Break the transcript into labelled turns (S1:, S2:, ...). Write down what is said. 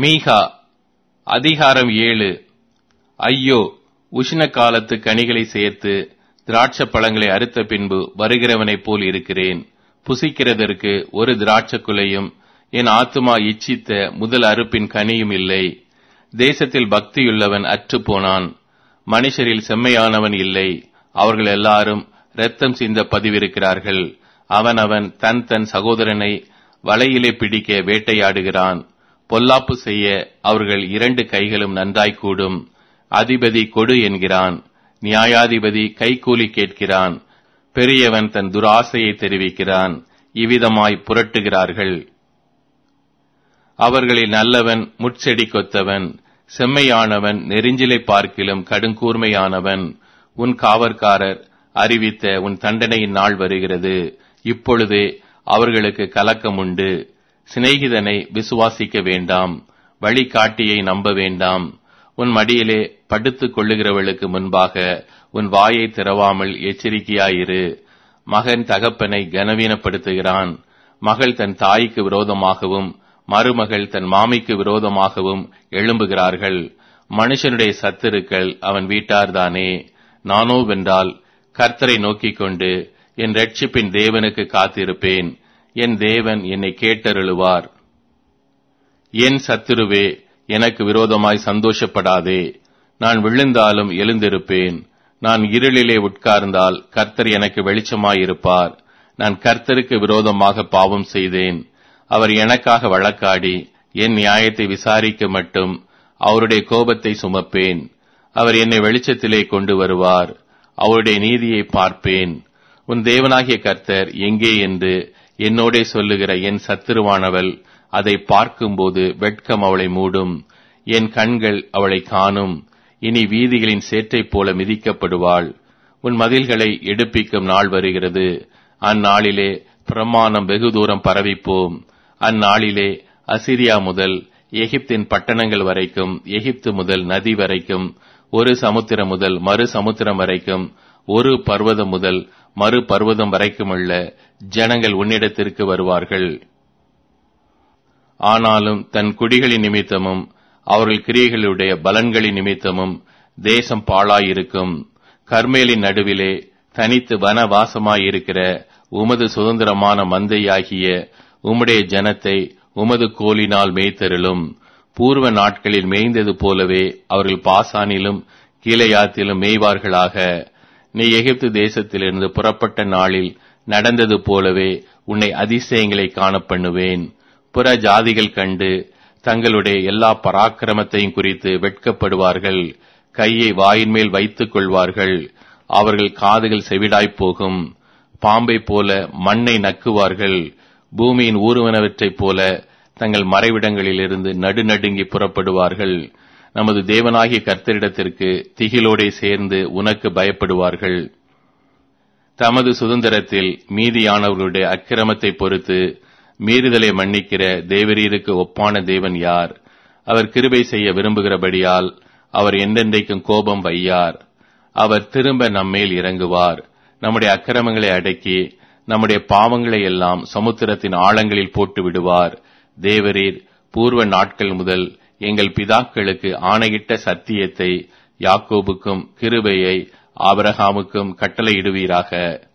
S1: மீகா அதிகாரம் ஏழு ஐயோ உஷ்ண காலத்து கனிகளை சேர்த்து திராட்சை பழங்களை அறுத்த பின்பு வருகிறவனைப் போல் இருக்கிறேன் புசிக்கிறதற்கு ஒரு திராட்சை குலையும் என் ஆத்துமா இச்சித்த முதல் அறுப்பின் கனியும் இல்லை தேசத்தில் பக்தியுள்ளவன் அற்றுப் போனான் மனுஷரில் செம்மையானவன் இல்லை அவர்கள் எல்லாரும் இரத்தம் சிந்த பதிவிருக்கிறார்கள் அவனவன் தன் தன் சகோதரனை வலையிலே பிடிக்க வேட்டையாடுகிறான் பொல்லாப்பு செய்ய அவர்கள் இரண்டு கைகளும் நன்றாய் கூடும் அதிபதி கொடு என்கிறான் நியாயாதிபதி கைக்கூலி கேட்கிறான் பெரியவன் தன் துராசையை தெரிவிக்கிறான் இவ்விதமாய் புரட்டுகிறார்கள் அவர்களில் நல்லவன் முட்செடி கொத்தவன் செம்மையானவன் நெறிஞ்சிலை பார்க்கிலும் கடுங்கூர்மையானவன் உன் காவற்காரர் அறிவித்த உன் தண்டனையின் நாள் வருகிறது இப்பொழுதே அவர்களுக்கு கலக்கம் உண்டு சிநேகிதனை விசுவாசிக்க வேண்டாம் வழிகாட்டியை நம்ப வேண்டாம் உன் மடியிலே படுத்துக் கொள்ளுகிறவளுக்கு முன்பாக உன் வாயை திறவாமல் எச்சரிக்கையாயிரு மகன் தகப்பனை கனவீனப்படுத்துகிறான் மகள் தன் தாய்க்கு விரோதமாகவும் மருமகள் தன் மாமிக்கு விரோதமாகவும் எழும்புகிறார்கள் மனுஷனுடைய சத்துருக்கள் அவன் வீட்டார்தானே நானோ வென்றால் கர்த்தரை நோக்கிக் கொண்டு என் ரட்சிப்பின் தேவனுக்கு காத்திருப்பேன் என் தேவன் என்னை கேட்டருளுவார் என் சத்துருவே எனக்கு விரோதமாய் சந்தோஷப்படாதே நான் விழுந்தாலும் எழுந்திருப்பேன் நான் இருளிலே உட்கார்ந்தால் கர்த்தர் எனக்கு வெளிச்சமாயிருப்பார் நான் கர்த்தருக்கு விரோதமாக பாவம் செய்தேன் அவர் எனக்காக வழக்காடி என் நியாயத்தை விசாரிக்க மட்டும் அவருடைய கோபத்தை சுமப்பேன் அவர் என்னை வெளிச்சத்திலே கொண்டு வருவார் அவருடைய நீதியை பார்ப்பேன் உன் தேவனாகிய கர்த்தர் எங்கே என்று என்னோடே சொல்லுகிற என் சத்துருவானவள் அதை பார்க்கும்போது வெட்கம் அவளை மூடும் என் கண்கள் அவளை காணும் இனி வீதிகளின் சேற்றைப் போல மிதிக்கப்படுவாள் உன் மதில்களை எடுப்பிக்கும் நாள் வருகிறது அந்நாளிலே பிரமாணம் வெகு தூரம் பரவிப்போம் அந்நாளிலே அசிரியா முதல் எகிப்தின் பட்டணங்கள் வரைக்கும் எகிப்து முதல் நதி வரைக்கும் ஒரு சமுத்திரம் முதல் மறு சமுத்திரம் வரைக்கும் ஒரு பர்வதம் முதல் மறு பர்வதம் வரைக்குமுள்ள ஜனங்கள் உன்னிடத்திற்கு வருவார்கள் ஆனாலும் தன் குடிகளின் நிமித்தமும் அவர்கள் கிரியைகளுடைய பலன்களின் நிமித்தமும் தேசம் பாழாயிருக்கும் கர்மேலின் நடுவிலே தனித்து வனவாசமாயிருக்கிற உமது சுதந்திரமான மந்தையாகிய உம்முடைய ஜனத்தை உமது கோலினால் மேய்த்தருளும் பூர்வ நாட்களில் மேய்ந்தது போலவே அவர்கள் பாசானிலும் கீழையாத்திலும் மேய்வார்களாக நீ எகிப்து தேசத்திலிருந்து புறப்பட்ட நாளில் நடந்தது போலவே உன்னை அதிசயங்களை காணப்பண்ணுவேன் புற ஜாதிகள் கண்டு தங்களுடைய எல்லா பராக்கிரமத்தையும் குறித்து வெட்கப்படுவார்கள் கையை வாயின் மேல் வைத்துக் கொள்வார்கள் அவர்கள் காதுகள் செவிடாய்ப் போகும் பாம்பை போல மண்ணை நக்குவார்கள் பூமியின் ஊறுவனவற்றைப் போல தங்கள் மறைவிடங்களிலிருந்து நடுநடுங்கி புறப்படுவார்கள் நமது தேவனாகிய கர்த்தரிடத்திற்கு திகிலோடே சேர்ந்து உனக்கு பயப்படுவார்கள் தமது சுதந்திரத்தில் மீதியானவர்களுடைய அக்கிரமத்தை பொறுத்து மீறுதலை மன்னிக்கிற தேவரீருக்கு ஒப்பான தேவன் யார் அவர் கிருபை செய்ய விரும்புகிறபடியால் அவர் என்றென்றைக்கும் கோபம் வையார் அவர் திரும்ப நம்மேல் இறங்குவார் நம்முடைய அக்கிரமங்களை அடக்கி நம்முடைய பாவங்களை எல்லாம் சமுத்திரத்தின் ஆழங்களில் போட்டு விடுவார் தேவரீர் பூர்வ நாட்கள் முதல் எங்கள் பிதாக்களுக்கு ஆணையிட்ட சத்தியத்தை யாக்கோபுக்கும் கிருபையை ஆபரகாமுக்கும் கட்டளையிடுவீராக